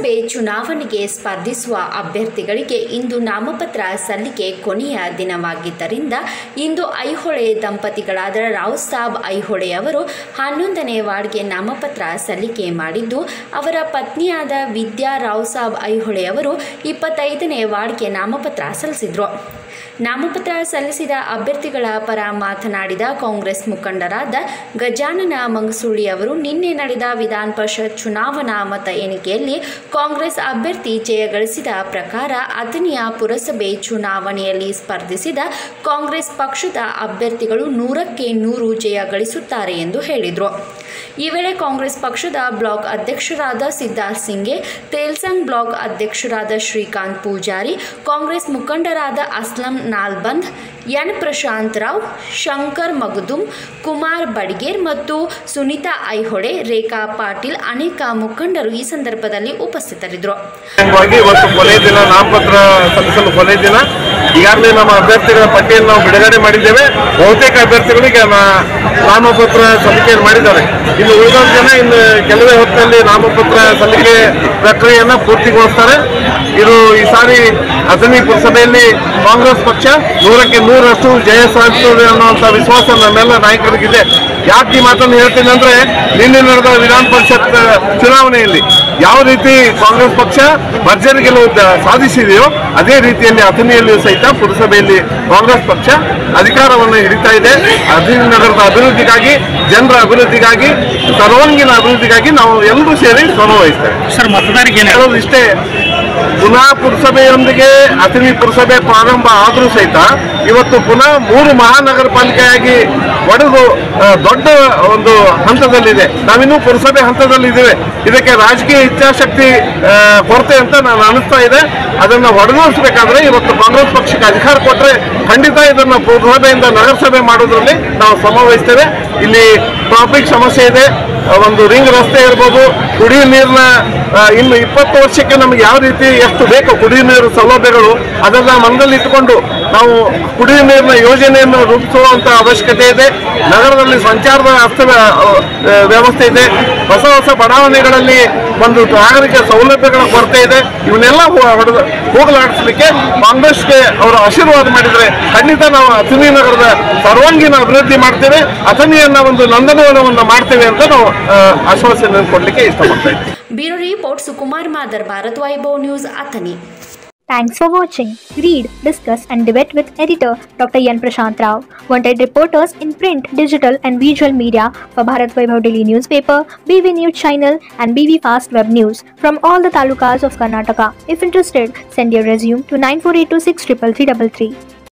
ಪುರಸಭೆ ಚುನಾವಣೆಗೆ ಸ್ಪರ್ಧಿಸುವ ಅಭ್ಯರ್ಥಿಗಳಿಗೆ ಇಂದು ನಾಮಪತ್ರ ಸಲ್ಲಿಕೆ ಕೊನೆಯ ದಿನವಾಗಿದ್ದರಿಂದ ಇಂದು ಐಹೊಳೆ ದಂಪತಿಗಳಾದ ರಾವ್ ಸಾಬ್ ಐಹೊಳೆ ಅವರು ಹನ್ನೊಂದನೇ ವಾರ್ಡ್ಗೆ ನಾಮಪತ್ರ ಸಲ್ಲಿಕೆ ಮಾಡಿದ್ದು ಅವರ ಪತ್ನಿಯಾದ ವಿದ್ಯಾ ರಾವ್ ಸಾಬ್ ಐಹೊಳೆ ಅವರು ಇಪ್ಪತ್ತೈದನೇ ವಾರ್ಡ್ಗೆ ನಾಮಪತ್ರ ಸಲ್ಲಿಸಿದರು ನಾಮಪತ್ರ ಸಲ್ಲಿಸಿದ ಅಭ್ಯರ್ಥಿಗಳ ಪರ ಮಾತನಾಡಿದ ಕಾಂಗ್ರೆಸ್ ಮುಖಂಡರಾದ ಗಜಾನನ ಮಂಗಸೂಳಿ ಅವರು ನಿನ್ನೆ ನಡೆದ ವಿಧಾನ ಪರಿಷತ್ ಚುನಾವಣಾ ಮತ ಎಣಿಕೆಯಲ್ಲಿ ಕಾಂಗ್ರೆಸ್ ಅಭ್ಯರ್ಥಿ ಜಯಗಳಿಸಿದ ಪ್ರಕಾರ ಅಥಣಿಯ ಪುರಸಭೆ ಚುನಾವಣೆಯಲ್ಲಿ ಸ್ಪರ್ಧಿಸಿದ ಕಾಂಗ್ರೆಸ್ ಪಕ್ಷದ ಅಭ್ಯರ್ಥಿಗಳು ನೂರಕ್ಕೆ ನೂರು ಜಯ ಗಳಿಸುತ್ತಾರೆ ಎಂದು ಹೇಳಿದರು ಈ ವೇಳೆ ಕಾಂಗ್ರೆಸ್ ಪಕ್ಷದ ಬ್ಲಾಕ್ ಅಧ್ಯಕ್ಷರಾದ ಸಿದ್ಧಾರ್ಥ್ ಸಿಂಗೆ ತೇಲ್ಸಂಗ್ ಬ್ಲಾಕ್ ಅಧ್ಯಕ್ಷರಾದ ಶ್ರೀಕಾಂತ್ ಪೂಜಾರಿ ಕಾಂಗ್ರೆಸ್ ಮುಖಂಡರಾದ ಅಸ್ಲಂ ನಾಲ್ಬಂದ್ ಎನ್ ಪ್ರಶಾಂತ್ ರಾವ್ ಶಂಕರ್ ಮಗದುಂ ಕುಮಾರ್ ಬಡ್ಗೇರ್ ಮತ್ತು ಸುನೀತಾ ಐಹೊಳೆ ರೇಖಾ ಪಾಟೀಲ್ ಅನೇಕ ಮುಖಂಡರು ಈ ಸಂದರ್ಭದಲ್ಲಿ ಉಪಸ್ಥಿತರಿದ್ದರು ಅಂಗವಾಗಿ ಇವತ್ತು ಕೊನೆ ದಿನ ನಾಮಪತ್ರ ಸಲ್ಲಿಸಲು ಕೊನೆ ದಿನ ಈಗಾಗಲೇ ನಮ್ಮ ಅಭ್ಯರ್ಥಿಗಳ ಪಟ್ಟಿಯನ್ನು ನಾವು ಬಿಡುಗಡೆ ಮಾಡಿದ್ದೇವೆ ಬಹುತೇಕ ಅಭ್ಯರ್ಥಿಗಳಿಗೆ ನಾ- ನಾಮಪತ್ರ ಸಲ್ಲಿಕೆಯನ್ನು ಮಾಡಿದ್ದಾರೆ ಇನ್ನು ಉಳಿದ ಜನ ಇನ್ನು ಕೆಲವೇ ಹೊತ್ತಿನಲ್ಲಿ ನಾಮಪತ್ರ ಸಲ್ಲಿಕೆ ಪ್ರಕ್ರಿಯೆಯನ್ನು ಪೂರ್ತಿಗೊಳಿಸ್ತಾರೆ ಇದು ಈ ಸಾರಿ ಅಥಣಿ ಪುರಸಭೆಯಲ್ಲಿ ಕಾಂಗ್ರೆಸ್ ಪಕ್ಷ ನೂರಕ್ಕೆ ನೂರಷ್ಟು ಜಯ ಸಾಧಿಸುತ್ತದೆ ಅನ್ನುವಂಥ ವಿಶ್ವಾಸ ನಮ್ಮೆಲ್ಲ ನಾಯಕರಿಗಿದೆ ಯಾಕೆ ಈ ಮಾತನ್ನು ಹೇಳ್ತೀನಿ ಅಂದ್ರೆ ನಿನ್ನೆ ನಡೆದ ವಿಧಾನ ಪರಿಷತ್ ಚುನಾವಣೆಯಲ್ಲಿ ಯಾವ ರೀತಿ ಕಾಂಗ್ರೆಸ್ ಪಕ್ಷ ಭರ್ಜರಿ ಗೆಲುವು ದ- ಸಾಧಿಸಿದೆಯೋ ಅದೇ ರೀತಿಯಲ್ಲಿ ಅಥಣಿಯಲ್ಲಿಯೂ ಸಹಿತ ಪುರಸಭೆಯಲ್ಲಿ ಕಾಂಗ್ರೆಸ್ ಪಕ್ಷ ಅಧಿಕಾರವನ್ನು ಹಿಡಿತಾ ಇದೆ ಅಥಣಿ ನಗರದ ಅಭಿವೃದ್ಧಿಗಾಗಿ ಜನರ ಅಭಿವೃದ್ಧಿಗಾಗಿ ಸರ್ವಾಂಗೀಣ ಅಭಿವೃದ್ಧಿಗಾಗಿ ನಾವು ಎಲ್ಲರೂ ಸೇರಿ ಶ್ರಮ ವಹಿಸ್ತೇವೆ ಸರ್ ಮತದಾರರಿಗೆ ಏನು ಹೇಳೋದು ಇಷ್ಟೇ ಪುನಃ ಪುರಸಭೆಯೊಂದಿಗೆ ಅಥಣಿ ಪುರಸಭೆ ಪ್ರಾರಂಭ ಆದರೂ ಸಹಿತ ಇವತ್ತು ಪುನಃ ಮೂರು ಮಹಾನಗರ ಪಾಲಿಕೆಯಾಗಿ ಒಡೆದು ಆ, ದೊಡ್ಡ ಒಂದು ಹಂತದಲ್ಲಿದೆ ನಾವಿನ್ನೂ ಪುರಸಭೆ ಹಂತದಲ್ಲಿದ್ದೇವೆ ಇದಕ್ಕೆ ರಾಜಕೀಯ ಇಚ್ಛಾಶಕ್ತಿ ಆ, ಕೊರತೆ ಅಂತ ನಾನು ಅನಿಸ್ತಾ ಇದೆ ಅದನ್ನ ಹೊಡೆದೋಡಿಸಬೇಕಾದ್ರೆ ಇವತ್ತು ಕಾಂಗ್ರೆಸ್ ಪಕ್ಷಕ್ಕೆ ಅಧಿಕಾರ ಕೊಟ್ಟರೆ ಖಂಡಿತ ಇದನ್ನ ಪುರಸಭೆಯಿಂದ ನಗರಸಭೆ ಮಾಡೋದ್ರಲ್ಲಿ ನಾವು ಶ್ರಮ ವಹಿಸ್ತೇವೆ ಇಲ್ಲಿ ಟ್ರಾಫಿಕ್ ಸಮಸ್ಯೆ ಇದೆ ಆ, ಒಂದು ರಿಂಗ್ ರಸ್ತೆ ಇರ್ಬೋದು ಕುಡಿಯುವ ನೀರಿನ ಆ, ಇನ್ನು ಇಪ್ಪತ್ತು ವರ್ಷಕ್ಕೆ ನಮಗೆ ಯಾವ ರೀತಿ ಎಷ್ಟು ಬೇಕು ಕುಡಿಯುವ ನೀರು ಸೌಲಭ್ಯಗಳು ಅದನ್ನ ಮನದಲ್ಲಿ ಇಟ್ಟುಕೊಂಡು ನಾವು ಕುಡಿಯುವ ನೀರಿನ ಯೋಜನೆಯನ್ನು ರೂಪಿಸುವಂತ ಅವಶ್ಯಕತೆ ಇದೆ ನಗರದಲ್ಲಿ ಸಂಚಾರದ ಅಸ್ತ ವ್ಯವಸ್ಥೆ ಇದೆ ಹೊಸ ಹೊಸ ಬಡಾವಣೆಗಳಲ್ಲಿ ಒಂದು ನಾಗರಿಕ ಸೌಲಭ್ಯಗಳ ಕೊರತೆ ಇದೆ ಇವನ್ನೆಲ್ಲ ಹೊ- ಹೊಡೆದು ಹೋಗಲಾಡಿಸಲಿಕ್ಕೆ ಕಾಂಗ್ರೆಸ್ಗೆ ಅವರು ಆಶೀರ್ವಾದ ಮಾಡಿದ್ರೆ ಖಂಡಿತ ನಾವು ಅಥಣಿ ನಗರದ ಸರ್ವಾಂಗೀಣ ಅಭಿವೃದ್ಧಿ ಮಾಡ್ತೇವೆ ಅಥಣಿಯನ್ನ ಒಂದು ನಂದನವನವನ್ನು ಮಾಡ್ತೇವೆ ಅಂತ ನಾವು ಆ, ಆಶ್ವಾಸನೆ ಕೊಡ್ಲಿಕ್ಕೆ ಇಷ್ಟಪಡ್ತಾ ಇದ್ದೀವಿ bureau report Sukumar Madar Bharat Vaibhav news Athani Thanks for watching. Read, discuss, and debate with editor Dr. Yan Prashant Rao. Wanted reporters in print, digital, and visual media for Bharat Vaibhav Daily Newspaper, BV News Channel, and BV Fast Web News from all the talukas of Karnataka. If interested, send your resume to 9482633333.